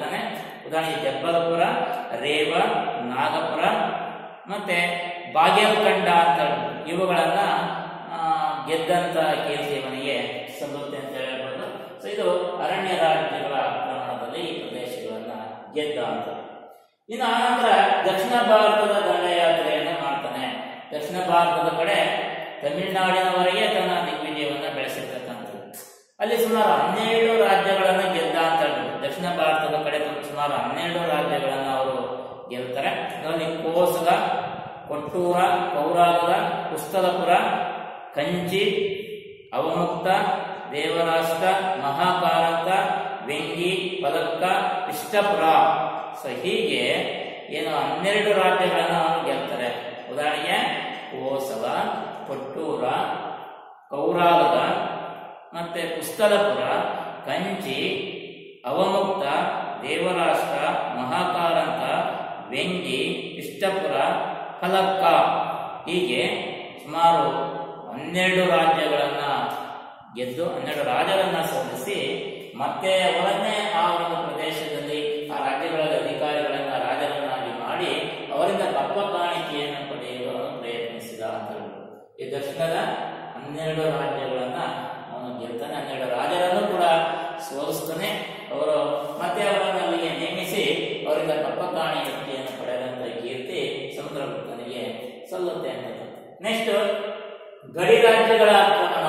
ಉದಾಹರಣೆಗೆ ಜಬ್ಬಲಪುರ ರೇವ ನಾಗಪುರ ಮತ್ತೆ ಬಾಗೇಲ್ಕಂಡ ಅಂತ ಇವುಗಳನ್ನ ಆ, ಗೆದ್ದಂತ ಕೀರ್ತಿ ಇವನಿಗೆ ಸಲ್ಲುತ್ತೆ ಅಂತ ಹೇಳ್ಬೋದು ಸೊ ಇದು ಅರಣ್ಯ ರಾಜ್ಯಗಳ ಆಕ್ರಮಣದಲ್ಲಿ ಈ ಪ್ರದೇಶಗಳನ್ನ ಗೆದ್ದ ಅಂತ ಇನ್ನು ಆನಂತರ ದಕ್ಷಿಣ ಭಾರತದ ದಂಡಯಾತ್ರೆಯನ್ನು ಮಾಡ್ತಾನೆ ದಕ್ಷಿಣ ಭಾರತದ ಕಡೆ ತಮಿಳುನಾಡಿನವರೆಗೆ ತನ್ನ ದಿಗ್ವಿಜಯವನ್ನ ಬೆಳೆಸಿರ್ತಕ್ಕಂಥದ್ದು ಅಲ್ಲಿ ಸುಮಾರು ಹನ್ನೆರಡು ರಾಜ್ಯಗಳನ್ನ ಗೆದ್ದ ಅಂತ ಹೇಳ್ಬೋದು ದಕ್ಷಿಣ ಭಾರತದ ಕಡೆ ಸುಮಾರು ಹನ್ನೆರಡು ರಾಜ್ಯಗಳನ್ನ ಅವರು ಗೆಲ್ತಾರೆ ಅದರಲ್ಲಿ ಕೋಸಲ ಕೊಟ್ಟೂರ ಪೌರಾಗದ ಕುಸ್ತಲಪುರ ಕಂಚಿ ಅವಮುಕ್ತ ದೇವರಾಷ್ಟ್ರ ಮಹಾಕಾರಂತ ವೆಂಗಿ ಪದಕ್ಕ ಇಷ್ಟಪುರ ಸೊ ಹೀಗೆ ಏನು ಹನ್ನೆರಡು ರಾಜ್ಯಗಳನ್ನ ಅವರು ಗೆಲ್ತಾರೆ ಉದಾಹರಣೆಗೆ ಕೋಸಲ ಕೊಟ್ಟೂರ ಕೌರಾಲದ ಮತ್ತೆ ಕುಸ್ತಲಪುರ ಕಂಚಿ ಅವಮುಕ್ತ ದೇವರಾಷ್ಟ್ರ ಮಹಾಕಾರಂತ ವೆಂಗಿ ಇಷ್ಟಪುರ ಫಲಕ್ಕ ಹೀಗೆ ಸುಮಾರು ಹನ್ನೆರಡು ರಾಜ್ಯಗಳನ್ನ ಗೆದ್ದು ಹನ್ನೆರಡು ರಾಜರನ್ನ ಸೋಲಿಸಿ ಮತ್ತೆ ಅವರನ್ನೇ ಆ ಒಂದು ಪ್ರದೇಶದಲ್ಲಿ ಆ ರಾಜ್ಯಗಳ ಅಧಿಕಾರಿಗಳನ್ನ ರಾಜರನ್ನಾಗಿ ಮಾಡಿ ಅವರಿಂದ ಕಪ್ಪ ಕಾಣಿಕೆಯನ್ನು ಪಡೆಯಲು ಪ್ರಯತ್ನಿಸಿದ ಅಂತ ಹೇಳ್ಬೋದು. ಈ ದಕ್ಷಿಣದ ಹನ್ನೆರಡು ರಾಜ್ಯಗಳನ್ನ ಅವನು ಗೆಲ್ತಾನೆ ಹನ್ನೆರಡು ರಾಜರನ್ನು ಕೂಡ ಸೋಲಿಸ್ತಾನೆ ಅವರು ಮತ್ತೆ ಅವರನ್ನು ಅಲ್ಲಿಗೆ ನೇಮಿಸಿ ಅವರಿಂದ ಕಪ್ಪ ಕಾಣಿಕೆಯನ್ನು ಪಡೆದಂತ ಕೀರ್ತಿ ಸಮುದ್ರಗುಪ್ತನಿಗೆ ಸಲ್ಲುತ್ತೆ ಅಂತ ನೆಕ್ಸ್ಟ್ ಗಡಿ ರಾಜ್ಯಗಳ ಆಕ್ರಮಣ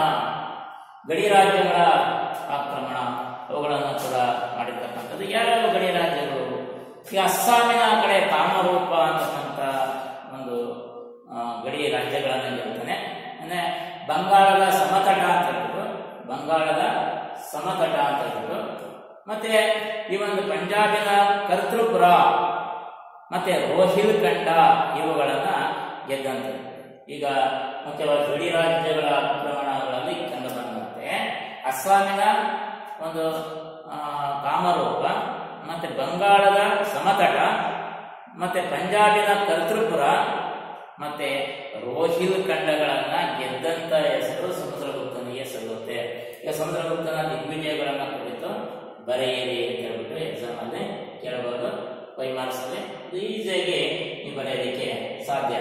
ಗಡಿ ರಾಜ್ಯಗಳ ಆಕ್ರಮಣ ಅವುಗಳನ್ನು ಕೂಡ ಮಾಡಿರ್ತಕ್ಕಂಥದ್ದು ಯಾವ್ಯಾವ ಗಡಿ ರಾಜ್ಯಗಳು ಈ ಅಸ್ಸಾಮಿನ ಕಡೆ ಕಾಮರೂಪ ಅಂತಕ್ಕಂಥ ಒಂದು ಆ, ಗಡಿ ರಾಜ್ಯಗಳನ್ನು ಗೆಲ್ತಾನೆ ಅಂದ್ರೆ ಬಂಗಾಳದ ಸಮತಟ ಅಂತ ಹೇಳ್ಬಿಟ್ಟು ಬಂಗಾಳದ ಸಮತಟ ಅಂತ ಹೇಳ್ಬಿಟ್ಟು ಮತ್ತೆ ಈ ಒಂದು ಪಂಜಾಬಿನ ಕರ್ತೃಪುರ ಮತ್ತೆ ರೋಹಿಲ್ ಕಂಡ ಇವುಗಳನ್ನ ಗೆದ್ದಂತೆ ಈಗ ಮುಖ್ಯವಾಗಿ ಗಡಿ ರಾಜ್ಯಗಳ ಆಕ್ರಮಣಗಳಲ್ಲಿ ಕಂಡು ಬಂದಂತೆ ಅಸ್ಸಾಮಿನ ಒಂದು ಆ, ಕಾಮರೂಪ ಮತ್ತೆ ಬಂಗಾಳದ ಸಮತಟ ಮತ್ತೆ ಪಂಜಾಬಿನ ಕರ್ತೃಪುರ ಮತ್ತೆ ರೋಹಿಲ್ ಖಂಡಗಳನ್ನ ಗೆದ್ದಂತ ಹೆಸರು ಸಮುದ್ರಗುಪ್ತನಿಗೆ ಸಲ್ಲುತ್ತೆ ಈಗ ಸಮುದ್ರಗುಪ್ತನ ದಿಗ್ವಿಜಯಗಳನ್ನ ಕುರಿತು ಬರೆಯಿರಿ ಅಂತ ಹೇಳ್ಬಿಟ್ಟು ಎಕ್ಸಾಮ್ ಅಲ್ಲಿ ಕೇಳಬಹುದು ಫೈವ್ ಮಾರ್ಕ್ಸ್ ಅಲ್ಲಿ ಈಸಿಯಾಗಿ ನೀವು ಬರೆಯೋದಕ್ಕೆ ಸಾಧ್ಯ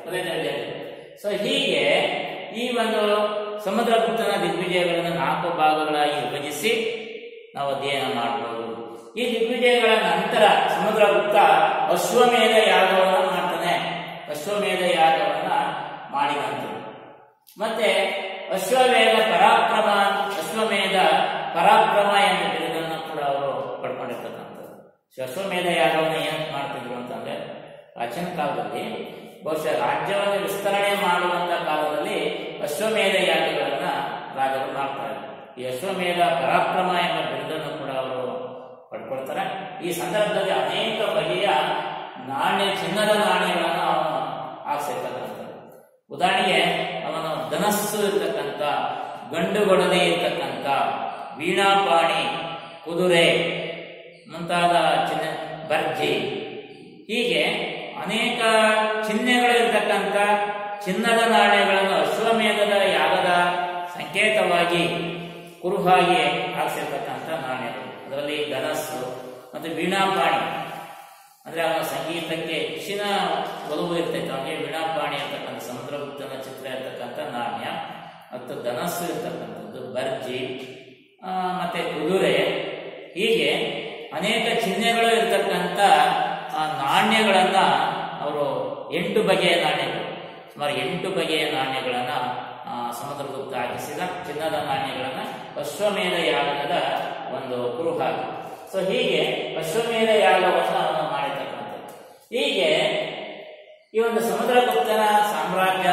ಸೊ ಹೀಗೆ ಈ ಒಂದು ಸಮುದ್ರಗುಪ್ತನ ದಿಗ್ವಿಜಯಗಳನ್ನು ನಾಲ್ಕು ಭಾಗಗಳಾಗಿ ವಿಭಜಿಸಿ ನಾವು ಅಧ್ಯಯನ ಮಾಡಬಹುದು ಈ ದಿಗ್ವಿಜಯಗಳ ನಂತರ ಸಮುದ್ರಗುಪ್ತ ಅಶ್ವಮೇಧ ಯಾಗವನ್ನ ಮಾಡ್ತಾನೆ ಅಶ್ವಮೇಧ ಯಾಗವನ್ನ ಮಾಡಿದಂತೆ ಮತ್ತೆ ಅಶ್ವಮೇಧ ಪರಾಕ್ರಮ ಅಶ್ವಮೇಧ ಪರಾಕ್ರಮ ಎಂಬ ಬಿರುದನ್ನು ಕೂಡ ಅವರು ಪಡ್ಕೊಂಡಿರ್ತಕ್ಕಂಥದ್ದು ಸೊ ಅಶ್ವಮೇಧ ಯಾಗವನ್ನು ಏನ್ ಮಾಡ್ತಿದ್ರು ಅಂತಂದ್ರೆ ಪ್ರಾಚೀನ ಕಾಲದಲ್ಲಿ ಬಹುಶಃ ರಾಜ್ಯವನ್ನು ವಿಸ್ತರಣೆ ಮಾಡುವಂತ ಕಾಲದಲ್ಲಿ ಅಶ್ವಮೇಧ ಯಾಗಗಳನ್ನ ರಾಜರು ಮಾಡ್ತಾರೆ ಈ ಅಶ್ವಮೇಧ ಪರಾಕ್ರಮ ಎಂಬ ಬಿರುದನ್ನು ಕೂಡ ಅವರು ಪಡ್ಕೊಳ್ತಾರೆ ಈ ಸಂದರ್ಭದಲ್ಲಿ ಅನೇಕ ಬಗೆಯ ನಾಣ್ಯ ಚಿನ್ನದ ನಾಣ್ಯಗಳನ್ನು ಅವನು ಹಾಕ್ಸಿರ್ತಕ್ಕಂಥದ್ದು ಉದಾಹರಣೆಗೆ ಅವನು ಧನಸ್ಸು ಇರ್ತಕ್ಕಂಥ ಗಂಡುಗೊಡದೆ ಇರ್ತಕ್ಕಂಥ ವೀಣಾಪಾಣಿ ಕುದುರೆ ಮುಂತಾದ ಚಿನ್ನ ಬರ್ಜಿ ಹೀಗೆ ಅನೇಕ ಚಿಹ್ನೆಗಳು ಇರ್ತಕ್ಕಂಥ ಚಿನ್ನದ ನಾಣ್ಯಗಳನ್ನು ಅಶ್ವಮೇಧದ ಯಾಗದ ಸಂಕೇತವಾಗಿ ಕುರುಹಾಗಿ ಹಾಕ್ಸಿರ್ತಕ್ಕಂಥ ನಾಣ್ಯಗಳು ಅದರಲ್ಲಿ ಧನಸ್ಸು ಮತ್ತು ವೀಣಾಪಾಣಿ ಅಂದ್ರೆ ಅವನ ಸಂಗೀತಕ್ಕೆ ಹೆಚ್ಚಿನ ಒಲವು ಇರ್ತೈತೆ ಅವನಿಗೆ ವೀಣಾಪಾಣಿ ಅಂತಕ್ಕಂಥ ಸಮುದ್ರಗುಪ್ತನ ಚಿತ್ರ ಇರ್ತಕ್ಕಂಥ ನಾಣ್ಯ ಮತ್ತು ಧನಸ್ಸು ಇರ್ತಕ್ಕಂಥದ್ದು ಬರ್ಜಿ ಆ, ಮತ್ತೆ ಕುದುರೆ ಹೀಗೆ ಅನೇಕ ಚಿಹ್ನೆಗಳು ಇರ್ತಕ್ಕಂಥ ಆ ನಾಣ್ಯಗಳನ್ನ ಅವರು ಎಂಟು ಬಗೆಯ ನಾಣ್ಯಗಳು ಸುಮಾರು ಎಂಟು ಬಗೆಯ ನಾಣ್ಯಗಳನ್ನ ಆ, ಸಮುದ್ರಗುಪ್ತ ಹಾಕಿಸಿದ ಚಿನ್ನದ ನಾಣ್ಯಗಳನ್ನ ಅಶ್ವಮೇಧ ಯಾಗದ ಒಂದು ಕುರುಹಾಗಿ ಸೊ ಹೀಗೆ ಅಶ್ವಮೇಧ ಯಾಗವನ್ನು ಅವನು ಮಾಡಿರ್ತಕ್ಕಂಥದ್ದು ಹೀಗೆ ಈ ಒಂದು ಸಮುದ್ರಗುಪ್ತನ ಸಾಮ್ರಾಜ್ಯ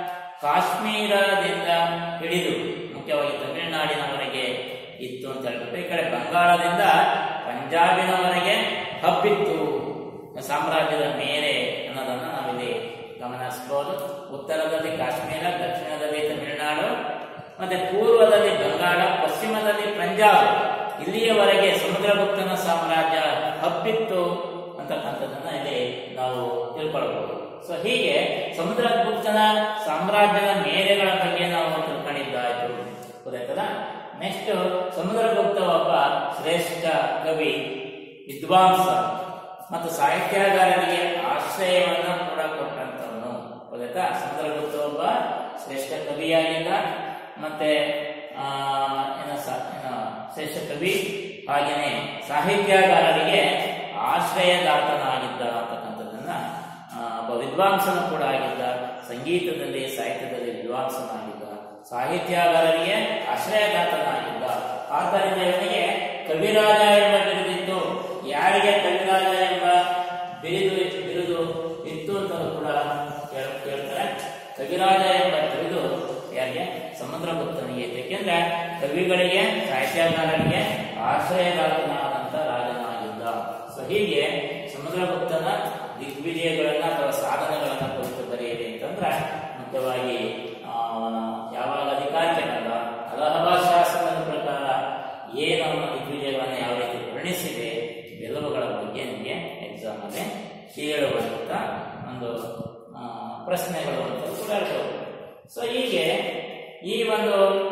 ಕಾಶ್ಮೀರದಿಂದ ಹಿಡಿದು ಮುಖ್ಯವಾಗಿ ತಮಿಳುನಾಡಿನವರೆಗೆ ಇತ್ತು ಅಂತ ಹೇಳ್ಬಿಟ್ಟು ಈ ಕಡೆ ಬಂಗಾಳದಿಂದ ಪಂಜಾಬಿನವರೆಗೆ ಹಬ್ಬಿತ್ತು ಸಾಮ್ರಾಜ್ಯದ ಮೇರೆ ಅನ್ನೋದನ್ನು ನಾವಿಲ್ಲಿ ಗಮನಿಸಬಹುದು ಉತ್ತರದಲ್ಲಿ ಕಾಶ್ಮೀರ ದಕ್ಷಿಣದಲ್ಲಿ ತಮಿಳುನಾಡು ಮತ್ತೆ ಪೂರ್ವದಲ್ಲಿ ಬಂಗಾಳ ಪಶ್ಚಿಮದಲ್ಲಿ ಪಂಜಾಬ್ ಇಲ್ಲಿಯವರೆಗೆ ಸಮುದ್ರಗುಪ್ತನ ಸಾಮ್ರಾಜ್ಯ ಹಬ್ಬಿತ್ತು ಅಂತಕ್ಕಂಥದ್ದನ್ನ ಇಲ್ಲಿ ನಾವು ತಿಳ್ಕೊಳ್ಬಹುದು ಸೊ ಹೀಗೆ ಸಮುದ್ರಗುಪ್ತನ ಸಾಮ್ರಾಜ್ಯದ ಮೇರೆಗಳ ಬಗ್ಗೆ ನಾವು ತಿಳ್ಕೊಂಡಿದ್ದಾಯ್ತು ಗೊತ್ತಾಯ್ತದ ನೆಕ್ಸ್ಟ್ ಸಮುದ್ರಗುಪ್ತ ಒಬ್ಬ ಶ್ರೇಷ್ಠ ಕವಿ ವಿದ್ವಾಂಸ ಮತ್ತು ಸಾಹಿತ್ಯಗಾರರಿಗೆ ಆಶ್ರಯವನ್ನ ಕೂಡ ಕೊಟ್ಟಂತವನು ಗೊತ್ತಾಯ್ತಾ ಸಮುದ್ರಗುಪ್ತ ಒಬ್ಬ ಶ್ರೇಷ್ಠ ಕವಿಯಾಗಿದ್ದ ಮತ್ತೆ ಆ, ಏನು ಸ- ಏನು ಶ್ರೇಷ್ಠ ಕವಿ ಹಾಗೇನೆ ಸಾಹಿತ್ಯಗಾರರಿಗೆ ಆಶ್ರಯದಾತನಾಗಿದ್ದ ಅಂತಕ್ಕಂಥದ್ದನ್ನ ಆ, ಒಬ್ಬ ವಿದ್ವಾಂಸನು ಕೂಡ ಆಗಿದ್ದ ಸಂಗೀತದಲ್ಲಿ ಸಾಹಿತ್ಯದಲ್ಲಿ ವಿದ್ವಾಂಸನಾಗಿದ್ದ ಸಾಹಿತ್ಯಗಾರರಿಗೆ ಆಶ್ರಯದಾತನಾಗಿದ್ದ ಆದ್ದರಿಂದ ಇವನಿಗೆ ಕವಿರಾಜ ಎಂಬ ಬಿರುದಿತ್ತು ಯಾರಿಗೆ ಕವಿರಾಜ ಎಂಬ ಬಿರುದು ಬಿರುದು ಇತ್ತು ಅಂತ ಕೂಡ ಕೇಳ್- ಕೇಳ್ತಾರೆ ಕವಿರಾಜ ಎಂಬ ಬಿರುದು ಯಾರಿಗೆ ಸಮುದ್ರಗುಪ್ತನಿಗೆ ಇತ್ತು ಯಾಕೆಂದ್ರೆ ಕವಿಗಳಿಗೆ ಸಾಹಿತ್ಯಗಾರರಿಗೆ ಆಶ್ರಯದಾತನಾದಂತ ರಾಜನಾಗಿದ್ದ ಸೊ ಹೀಗೆ ಸಮುದ್ರಗುಪ್ತನ ದಿಗ್ವಿಜಯಗಳನ್ನ ಅಥವಾ ಸಾಧನೆಗಳನ್ನ ಕುರಿತು ಬರೆಯಿರಿ ಅಂತಂದ್ರೆ ಮುಖ್ಯವಾಗಿ ಆ, ಅವನ ಯಾವಾಗ ಅಧಿಕಾರಕ್ಕೆ ಬಂದ ಅಲಹಾಬಾದ್ ಶಾಸನದ ಪ್ರಕಾರ ಏನು ಅವನ ದಿಗ್ವಿಜಯಗಳನ್ನ ಯಾವ ರೀತಿ ವರ್ಣಿಸಿದೆ ಇವೆಲ್ಲವುಗಳ ಬಗ್ಗೆ ನಿಮಗೆ ಎಕ್ಸಾಮ್ ಅಲ್ಲಿ ಕೇಳುವಂತ ಒಂದು ಆ, ಪ್ರಶ್ನೆಗಳು ಅಂತ ಕೂಡ ಹೇಳ್ಬೋದು ಸೊ ಹೀಗೆ ಈ ಒಂದು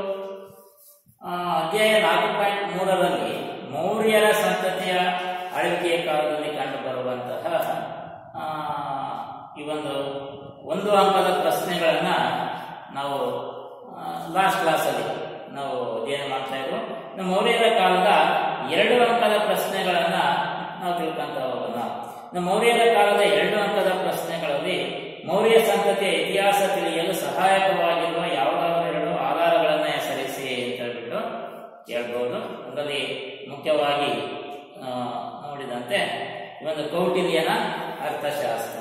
ಆ, ಅಧ್ಯಾಯ ನಾಲ್ಕು ಪಾಯಿಂಟ್ ಮೂರರಲ್ಲಿ ಮೌರ್ಯರ ಸಂತತಿಯ ಆಳ್ವಿಕೆಯ ಕಾಲದಲ್ಲಿ ಕಂಡು ಬರುವಂತಹ ಆ, ಈ ಒಂದು ಒಂದು ಅಂಕದ ಪ್ರಶ್ನೆಗಳನ್ನ ನಾವು ಲಾಸ್ಟ್ ಕ್ಲಾಸಲ್ಲಿ ನಾವು ಅಧ್ಯಯನ ಮಾಡ್ತಾ ಇದ್ವು ಇನ್ನು ಮೌರ್ಯರ ಕಾಲದ ಎರಡು ಅಂಕದ ಪ್ರಶ್ನೆಗಳನ್ನ ನಾವು ತಿಳ್ಕೊಂತ ಹೋಗೋಣ ಇನ್ನು ಮೌರ್ಯರ ಕಾಲದ ಎರಡು ಅಂಕದ ಪ್ರಶ್ನೆಗಳಲ್ಲಿ ಮೌರ್ಯ ಸಂತತಿಯ ಇತಿಹಾಸ ತಿಳಿಯಲು ಸಹಾಯಕವಾಗಿರುವ ಯಾವುದಾದರೂ ಎರಡು ಆಧಾರಗಳನ್ನ ಹೆಸರಿಸಿ ಅಂತ ಹೇಳ್ಬಿಟ್ಟು ಹೇಳ್ಬೋದು ಅದರಲ್ಲಿ ಮುಖ್ಯವಾಗಿ ಆ, ನೋಡಿದಂತೆ ಈ ಒಂದು ಕೌಟಿಲ್ಯನ ಅರ್ಥಶಾಸ್ತ್ರ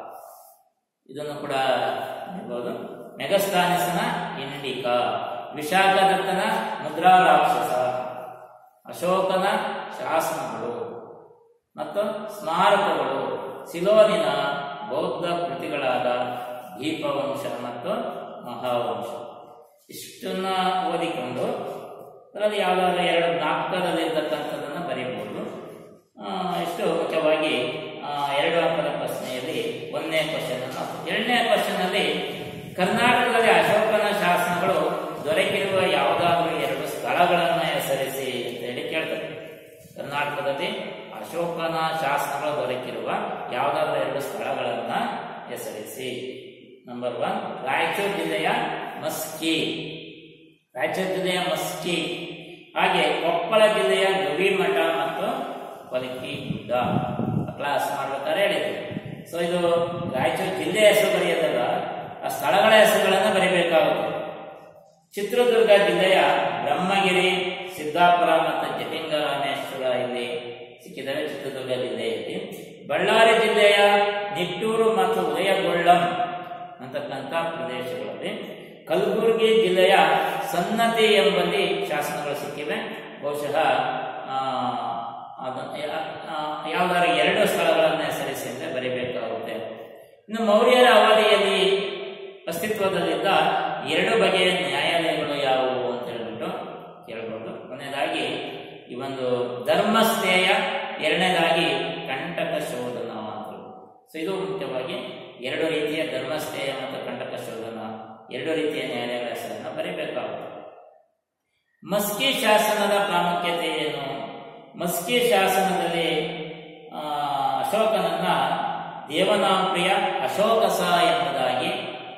ಇದನ್ನು ಕೂಡ ನೋಡ್ಬೋದು ಮೆಗಸ್ತಾನಿಸನ ಇಂಡಿಕ ವಿಶಾಖದತ್ತನ ಮುದ್ರಾ ರಾಕ್ಷಸ ಅಶೋಕನ ಶಾಸನಗಳು ಮತ್ತು ಸ್ಮಾರಕಗಳು ಸಿಲೋನಿನ ಬೌದ್ಧ ಕೃತಿಗಳಾದ ದೀಪವಂಶ ಮತ್ತು ಮಹಾವಂಶ ಇಷ್ಟನ್ನ ಓದಿಕೊಂಡು ಅದರಲ್ಲಿ ಯಾವುದಾದ್ರೂ ಎರಡು ಜ್ಞಾಪಕದಲ್ಲಿರ್ತಕ್ಕಂಥದ್ದನ್ನು ಬರೀಬಹುದು ಆ, ಇಷ್ಟು ಮುಖ್ಯವಾಗಿ ಆ, ಎರಡು ಅಂಕದ ಪ್ರಶ್ನೆಯಲ್ಲಿ ಒಂದನೇ ಕ್ವಶನ್ ಅನ್ನು ಎರಡನೇ ಕ್ವಶನ್ ಅಲ್ಲಿ ಕರ್ನಾಟಕದಲ್ಲಿ ಅಶೋಕನ ಶಾಸನಗಳು ದೊರಕಿರುವ ಯಾವುದಾದ್ರೂ ಎರಡು ಸ್ಥಳಗಳನ್ನು ಹೆಸರಿಸಿ ಅಂತ ಹೇಳಿ ಕೇಳ್ತಾರೆ ಕರ್ನಾಟಕದಲ್ಲಿ ಅಶೋಕನ ಶಾಸನಗಳು ದೊರಕಿರುವ ಯಾವುದಾದ್ರೂ ಎರಡು ಸ್ಥಳಗಳನ್ನ ಹೆಸರಿಸಿ ನಂಬರ್ ಒನ್ ರಾಯಚೂರು ಜಿಲ್ಲೆಯ ಮಸ್ಕಿ ರಾಯಚೂರು ಜಿಲ್ಲೆಯ ಮಸ್ಕಿ ಹಾಗೆ ಕೊಪ್ಪಳ ಜಿಲ್ಲೆಯ ಗವಿಮಠ ಮತ್ತು ಪಲಕಿ ಗುಡ್ಡ ಕ್ಲಾಸ್ ಮಾಡ್ಬೇಕಾದ್ರೆ ಹೇಳಿದ್ರು ಸೊ ಇದು ರಾಯಚೂರು ಜಿಲ್ಲೆ ಹೆಸರು ಬರೆಯೋದಲ್ಲ ಆ ಸ್ಥಳಗಳ ಹೆಸರುಗಳನ್ನು ಬರಿಬೇಕಾಗುತ್ತೆ ಚಿತ್ರದುರ್ಗ ಜಿಲ್ಲೆಯ ಬ್ರಹ್ಮಗಿರಿ ಸಿದ್ದಾಪುರ ಮತ್ತು ಜಟಿಂಗರಾಮೇಶ್ವರ ಇಲ್ಲಿ ಸಿಕ್ಕಿದರೆ ಚಿತ್ರದುರ್ಗ ಜಿಲ್ಲೆಯಲ್ಲಿ ಬಳ್ಳಾರಿ ಜಿಲ್ಲೆಯ ನಿಟ್ಟೂರು ಮತ್ತು ಉದಯಗೊಳ್ಳಂ ಅಂತಕ್ಕಂಥ ಪ್ರದೇಶಗಳಲ್ಲಿ ಕಲಬುರಗಿ ಜಿಲ್ಲೆಯ ಸನ್ನತಿ ಎಂಬಲ್ಲಿ ಶಾಸನಗಳು ಸಿಕ್ಕಿವೆ ಬಹುಶಃ ಆ, ಅದನ್ನ ಯಾ- ಆ, ಯಾವ್ದಾದ್ರು ಎರಡು ಸ್ಥಳಗಳನ್ನು ಹೆಸರಿಸಿ ಅಂತ ಬರಿಬೇಕಾಗುತ್ತೆ ಇನ್ನು ಮೌರ್ಯರ ಅವಧಿಯಲ್ಲಿ ಅಸ್ತಿತ್ವದಲ್ಲಿದ್ದ ಎರಡು ಬಗೆಯ ನ್ಯಾಯಾಲಯಗಳು ಯಾವುವು ಅಂತ ಹೇಳ್ಬಿಟ್ಟು ಕೇಳ್ಬೋದು ಕೊನೆಯದಾಗಿ ಈ ಒಂದು ಧರ್ಮಸ್ಥೇಯ ಎರಡನೇದಾಗಿ ಕಂಟಕ ಶೋಧನ ಅಂತ ಸೊ ಇದು ಮುಖ್ಯವಾಗಿ ಎರಡು ರೀತಿಯ ಧರ್ಮಸ್ಥೇಯ ಮತ್ತು ಕಂಟಕ ಶೋಧನ ಎರಡು ರೀತಿಯ ನ್ಯಾಯಾಲಯಗಳ ಹೆಸರನ್ನು ಬರೀಬೇಕಾಗುತ್ತೆ ಮಸ್ಕಿ ಶಾಸನದ ಪ್ರಾಮುಖ್ಯತೆ ಏನು ಮಸ್ಕಿ ಶಾಸನದಲ್ಲಿ ಆ, ಅಶೋಕನನ್ನ ದೇವನಾಂಪ್ರಿಯ ಅಶೋಕಸ ಎಂಬುದಾಗಿ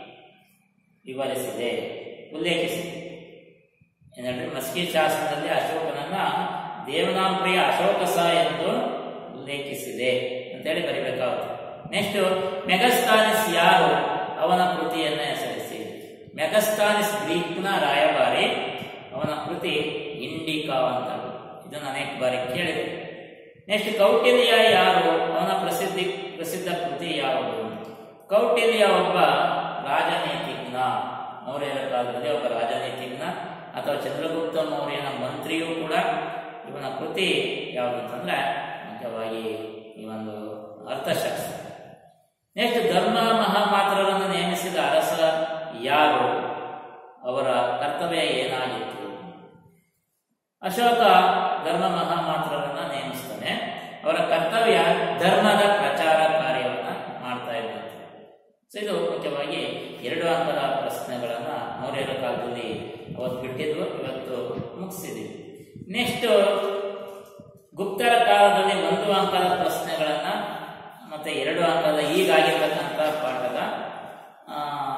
ವಿವರಿಸಿದೆ ಉಲ್ಲೇಖಿಸಿದೆ ಏನಂದ್ರೆ ಮಸ್ಕಿ ಶಾಸನದಲ್ಲಿ ಅಶೋಕನನ್ನ ದೇವನಾಂಪ್ರಿಯ ಅಶೋಕಸ ಎಂದು ಉಲ್ಲೇಖಿಸಿದೆ ಅಂತೇಳಿ ಬರಿಬೇಕಾಗುತ್ತೆ ನೆಕ್ಸ್ಟ್ ಮೆಗಸ್ತಾನಿಸ್ ಯಾರು ಅವನ ಕೃತಿಯನ್ನ ಹೆಸರಿಸಿ ಮೆಗಸ್ತಾನಿಸ್ ಗ್ರೀಕ್ನ ರಾಯಭಾರಿ ಅವನ ಕೃತಿ ಇಂಡಿಕಾ ಅಂತ ಇದನ್ನು ಅನೇಕ ಬಾರಿ ಕೇಳಿದೆ ನೆಕ್ಸ್ಟ್ ಕೌಟಿಲ್ಯ ಯಾರು ಅವನ ಪ್ರಸಿದ್ಧಿ ಪ್ರಸಿದ್ಧ ಕೃತಿ ಯಾವುದು ಕೌಟಿಲ್ಯ ಒಬ್ಬ ರಾಜನೀತಿಜ್ಞ ಮೌರ್ಯರ ಕಾಲದಲ್ಲಿ ಒಬ್ಬ ರಾಜನೀತಿಜ್ಞ ಅಥವಾ ಚಂದ್ರಗುಪ್ತ ಮೌರ್ಯನ ಮಂತ್ರಿಯೂ ಕೂಡ ಇವನ ಕೃತಿ ಯಾವುದು ಅಂತಂದ್ರೆ ಮುಖ್ಯವಾಗಿ ಈ ಒಂದು ಅರ್ಥಶಾಸ್ತ್ರ ನೆಕ್ಸ್ಟ್ ಧರ್ಮ ಮಹಾಪಾತ್ರರನ್ನು ನೇಮಿಸಿದ ಅರಸ ಯಾರು ಅವರ ಕರ್ತವ್ಯ ಏನಾಗಿತ್ತು ಅಶೋಕ ಧರ್ಮ ಮಹಾಮಾತ್ರರನ್ನ ನೇಮಿಸ್ತಾನೆ ಅವರ ಕರ್ತವ್ಯ ಧರ್ಮದ ಪ್ರಚಾರ ಕಾರ್ಯವನ್ನ ಮಾಡ್ತಾ ಇದ್ದಾರೆ ಸೊ ಇದು ಮುಖ್ಯವಾಗಿ ಎರಡು ಅಂಕದ ಪ್ರಶ್ನೆಗಳನ್ನ ಮೌರ್ಯರ ಕಾಲದಲ್ಲಿ ಅವತ್ತು ಬಿಟ್ಟಿದ್ವು ಇವತ್ತು ಮುಗಿಸಿದ್ವಿ ನೆಕ್ಸ್ಟ್ ಗುಪ್ತರ ಕಾಲದಲ್ಲಿ ಒಂದು ಅಂಕದ ಪ್ರಶ್ನೆಗಳನ್ನ ಮತ್ತೆ ಎರಡು ಅಂಕದ ಈಗಾಗಿರ್ತಕ್ಕಂಥ ಪಾಠದ ಆ,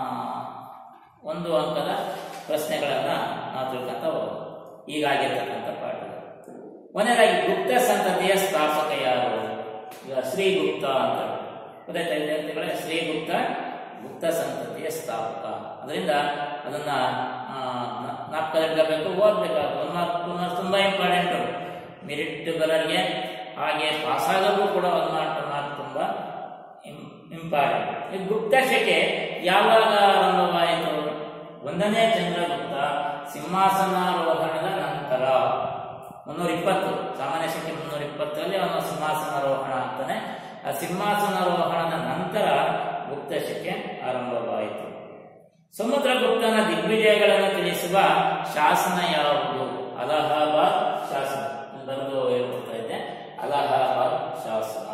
ಒಂದು ಅಂಕದ ಪ್ರಶ್ನೆಗಳನ್ನ ನಾವು ತಿಳ್ಕೊಂತ ಹೋಗೋದು ಈಗಾಗಿರ್ತಕ್ಕಂಥ ಪಾಠ ಕೊನೆಯದಾಗಿ ಗುಪ್ತ ಸಂತತಿಯ ಸ್ಥಾಪಕ ಯಾರು ಈಗ ಶ್ರೀಗುಪ್ತ ಅಂತ ಗೊತ್ತಾಯ್ತಾ ವಿದ್ಯಾರ್ಥಿಗಳೇ ಶ್ರೀಗುಪ್ತ ಗುಪ್ತ ಸಂತತಿಯ ಸ್ಥಾಪಕ ಅದರಿಂದ ಅದನ್ನ ಆ, ನ- ಜ್ಞಾಪಕದಲ್ಲಿಡಬೇಕು ಓದ್ಬೇಕಾಗುತ್ತೆ ಒಂದು ಮಾರ್ಕ್ ಟು ಮಾರ್ಕ್ಸ್ ತುಂಬಾ ಇಂಪಾರ್ಟೆಂಟ್ ಮೆರಿಟ್ ಬರರ್ಗೆ ಹಾಗೆ ಪಾಸ್ ಆಗೋದು ಕೂಡ ಒಂದು ಮಾರ್ಕ್ ಟು ಮಾರ್ಕ್ ತುಂಬಾ ಇಂಪಾರ್ಟೆಂಟ್ ಈ ಗುಪ್ತ ಶಕೆ ಯಾವಾಗ ಆರಂಭವಾಯಿತು ಒಂದನೇ ಚಂದ್ರಗುಪ್ತ ಸಿಂಹಾಸನಾರೋಹಣದ ನಂತರ ಮುನ್ನೂರ ಇಪ್ಪತ್ತು ಸಾಮಾನ್ಯ ಶಕೆ ಮುನ್ನೂರ ಇಪ್ಪತ್ತರಲ್ಲಿ ಅವನು ಸಿಂಹಾಸನಾರೋಹಣ ಆಗ್ತಾನೆ ಆ ಸಿಂಹಾಸನಾರೋಹಣದ ನಂತರ ಗುಪ್ತ ಶಕೆ ಆರಂಭವಾಯಿತು ಸಮುದ್ರಗುಪ್ತನ ದಿಗ್ವಿಜಯಗಳನ್ನು ತಿಳಿಸುವ ಶಾಸನ ಯಾವುದು ಅಲಹಾಬಾದ್ ಶಾಸನ ನಾನು ಬರೆದು ಹೇಳ್ಕೊಡ್ತಾ ಇದ್ದೆ ಅಲಹಾಬಾದ್ ಶಾಸನ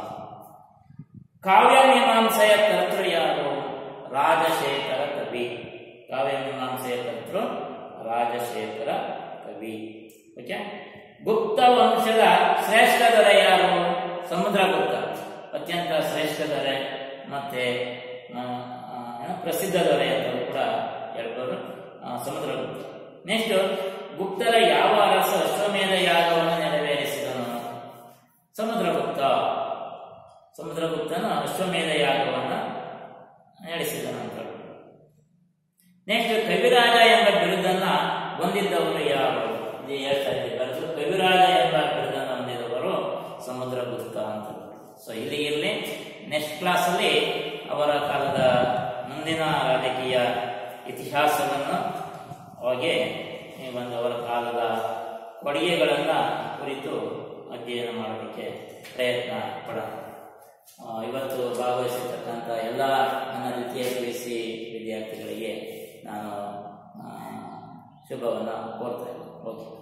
ಕಾವ್ಯ ಮೀಮಾಂಸೆಯ ಕರ್ತೃ ಯಾರು ರಾಜಶೇಖರ ಕವಿ ಕಾವ್ಯ ಮೀಮಾಂಸೆಯ ಕರ್ತೃ ರಾಜಶೇಖರ ಕವಿ ಓಕೆ ಗುಪ್ತ ವಂಶದ ಶ್ರೇಷ್ಠ ದೊರೆ ಯಾರು ಸಮುದ್ರಗುಪ್ತ ಅತ್ಯಂತ ಶ್ರೇಷ್ಠ ದೊರೆ ಮತ್ತೆ ಆ, ಆ, ಏನು, ಪ್ರಸಿದ್ಧ ದೊರೆ ಅಂತ ಕೂಡ ಹೇಳ್ಬೋದು ಆ, ಸಮುದ್ರಗುಪ್ತ ನೆಕ್ಸ್ಟ್ ಗುಪ್ತರ ಯಾವ ಅರಸ ಅಶ್ವಮೇಧ ಯಾಗವನ್ನು ನೆರವೇರಿಸಿದನು ಸಮುದ್ರಗುಪ್ತ ಸಮುದ್ರಗುಪ್ತನ ಅಶ್ವಮೇಧ ಯಾಗವನ್ನ ನಡೆಸಿದನು ಅಂತ ನೆಕ್ಸ್ಟ್ ಕವಿರಾಜ ಎಂಬ ಬಿರುದನ್ನ ಹೊಂದಿದ್ದವರು ಯಾರು ಇದು ಹೇಳ್ತಾ ಇದ್ದೀವಿ ಕವಿರಾಜ ಎಂಬ ಬಿರುದನ್ನು ಹೊಂದಿದವರು ಸಮುದ್ರಗುಪ್ತ ಅಂತ ಸೊ ಇಲ್ಲಿ ಇರಲಿ ನೆಕ್ಸ್ಟ್ ಕ್ಲಾಸ್ ಅಲ್ಲಿ ಅವರ ಕಾಲದ ಮುಂದಿನ ರಾಜಕೀಯ ಇತಿಹಾಸವನ್ನು ಹಾಗೆ ಈ ಒಂದು ಅವರ ಕಾಲದ ಕೊಡುಗೆಗಳನ್ನ ಕುರಿತು ಅಧ್ಯಯನ ಮಾಡೋದಕ್ಕೆ ಪ್ರಯತ್ನ ಪಡೋಣ ಆ, ಇವತ್ತು ಭಾಗವಹಿಸಿರ್ತಕ್ಕಂಥ ಎಲ್ಲ ನನ್ನ ದ್ವಿತೀಯ ಪಿ ಯು ಸಿ ವಿದ್ಯಾರ್ಥಿಗಳಿಗೆ ನಾನು ಆ, ಶುಭವನ್ನು ಕೋರ್ತಾ ಇದ್ದೀನಿ ಓಕೆ